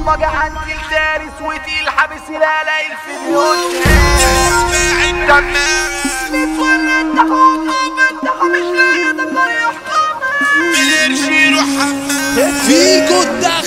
برمجة عند الدارس وتقيل حابس لا لا الفيديو فيكو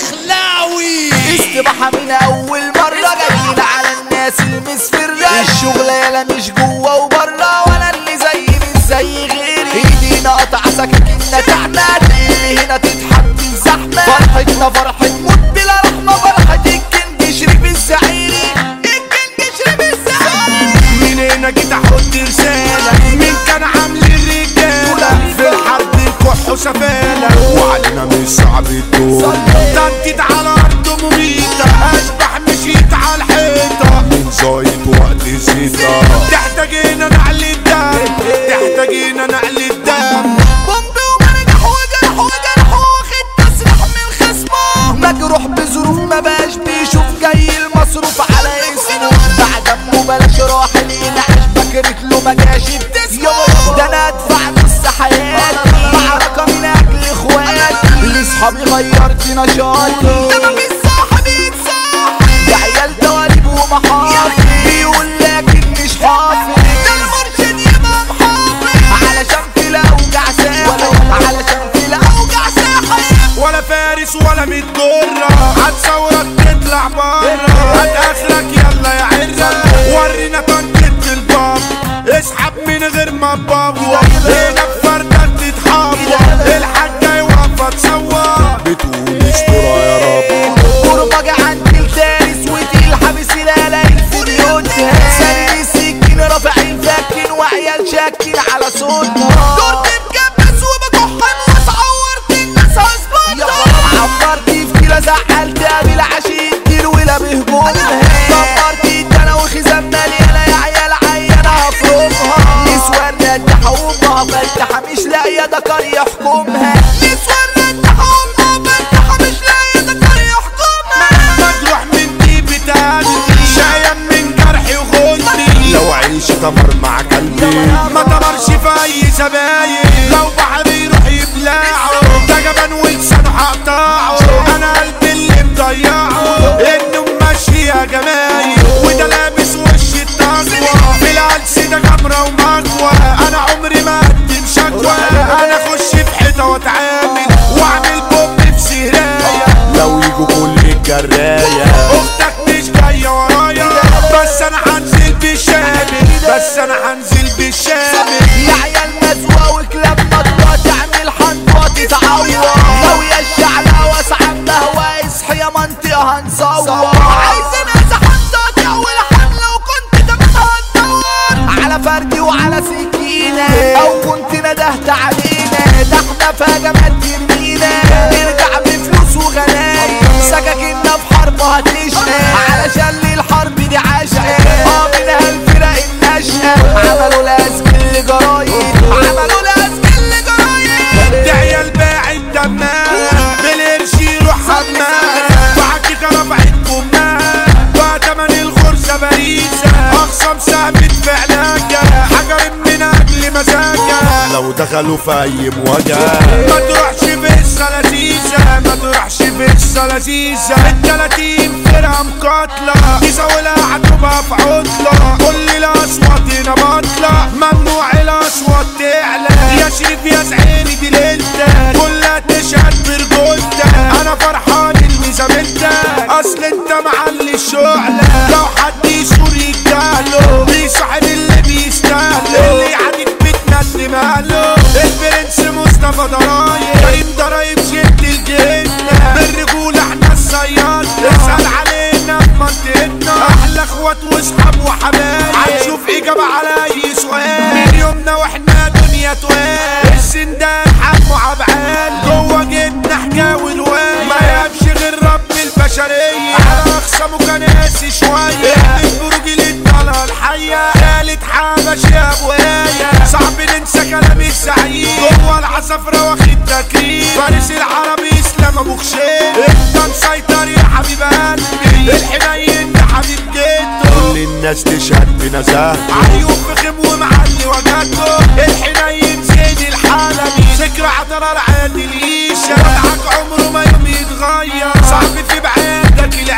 الدخلاوي استباحة من أول مرة جايين على الناس المسفرة الشغل يالا مش جوه وبره وأنا اللي زي مش زي غيري ايدينا قطع سكاكيننا تعمل اللي هنا تتحب الزحمة فرحتنا فرحة موت بلا رحمة فرحة الكنج شريف الزعيري الكنج شريف الزعيري من هنا جيت احط رسالة مين كان عامل الرجالة في الحرب الكح وسفالة وعلينا مش صعب الدور تنكد على ارض مميتة اشبح مشيت على الحيطة من زايد وقت الزيطة تحتاجينا نعل الدم تحتاجينا نعل الدم بومب ومنجح وجرح وجرح واخد تسرح من خصمه مجروح بظروف ما بقاش بيشوف جاي المصروف على اسمه بعد امه بلاش راح ينعش بكرت له ما جاش بتسمع ده انا ادفع نص حياتي معركه من اجل اخواتي لاصحابي غيرت نشاطي ده مفيش صاحب يتصاحب ده عيال دواليب ومحاطي بيقول لكن مش حافظ ده المرشد يبقى محافظ علشان في الاوجع ساحل علشان في الاوجع ساحل ولا فارس ولا متجرة هتصورك تطلع برا هات اخرك يلا يا عرة ورينا طنطة الباب اسحب من غير ما تبوظ هنا بفردك تتحور الحاجة يوقف تصور بتقول استرا يا رب برمجة عند الدارس وتقيل حابس لا لا الفيديو سرير السكين رافع الفكين وعيال شاكين على صوتنا دورت مكبس وبكحن واتعورت الناس هظبطها عمرت في كيلة زعلت قابل عشي كتير ولا بهجومها دمرت الدنا وخزان مليانة يا عيال عيانة هفرمها نسوان ردحة وامها فتحة مش لاقية دكار يحكمها نسوان ردحة وامها فتحة مش لاقية دكار يحكمها مجروح من دي بتاني شايم من جرحي وخدني لو عيش تمر مع قلبي ما تمرش في اي زباين لو بحر يروح يبلعه ده جبان ولسانه هقطعه انا قلبي اللي مضيعه انه ماشي يا جمايل وده لابس وش التقوى في العكس ده جمرة ومكوى انا عمري ما اقدم شكوى انا اخش في حيطه واتعامل واعمل بوم في سهرايه لو يجوا كل الجرايه اختك مش جايه ورايا بس انا هنزل بالشامل بس انا هنزل بالشامل يا عيال مزوى وكلاب مطوى تعمل حنطوة تتعور لو يا الشعلة واسعة بهوى اصحي يا منطقة هنصور عايز ناس حنطة تعول حملة وكنت تمام هتدور على فردي وعلى سكينة او كنت ندهت علينا ده احنا فجأة ترمينا نرجع بفلوس وغنايم سكاكيننا في حرب هتشنا علشان لي الحرب دي عشقة اه منها الفرق الناشئة عملوا لازم اللي جرايد عملوا لازم اللي جرايد ده عيال باعت دمها بالقرش يروح حمام وحكيك رفعت بومها وتمن الغرزة باريسة أخصم ثابت في علاجة حجر من أجل مزاجة لو دخلوا في أي مواجهة ما تروحش في السلاسيسة ما تروحش في السلاسيسة التلاتين فرقة مقاتلة يساوي هتبقى في عطلة كل الأصوات هنا باطلة ممنوع الأصوات تعلى يا شريف يا زعيني دي ليلتك كلها تشهد برجولتك أنا فرحان الميزة بنتك أصل أنت معلي الشعلة لو حد يشور يجاله بيصاحب اللي بيستاهله اللي يعاديك بتندم ماله البرنس مصطفى ضرايب كريم ضرايب شد الجنة بالرجولة احنا الصياد اسأل علينا في منطقتنا أحلى اخوات واصحاب وحبايب هنشوف إجابة على أي سؤال من يومنا واحنا دنيا توال السندان حمو عبعال جوه جبنا حكاوي رواية ما يهبش غير رب البشرية على أخصامه كان قاسي شوية البروج اللي الطلعة الحية خالد حبش يا ابويا صعب ننسى كلام السعيد جوه العصفرة واخد تكريم فارس العربي اسلام ابو خشيل انت مسيطر يا حبيب قلبي الحنين ده حبيب جده كل الناس تشهد بنزاهته عيوب فخم ومعلي وجهته الحنين زين الحلبي ذكرى عطر العادي العيشة وضعك عمره ما يوم يتغير صعب في بعادك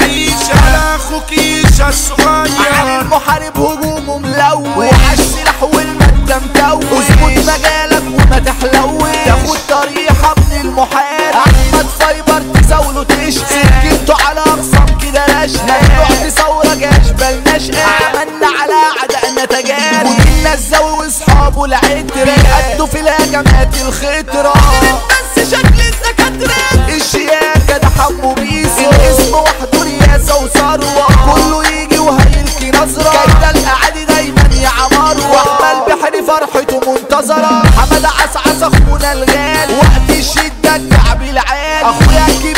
احمد فايبر تزاوله تشقى سكنته على اقسام كده رشقة رحت ثورة جاش بلناش عملنا على اعدائنا تجارب ودينا الزاوي واصحابه العترة قدوا في الهجمات الخطرة بس شكل الدكاترة الشياكة ده حمو بيسو الاسم وحده رياسة وثروة كله يجي وهيلكي نظرة كيدا الاعادي دايما يا عمارة واحمد بحري فرحته منتظرة حمد عسعس اخونا الغالي وقت الشدة الكعب العالي اخويا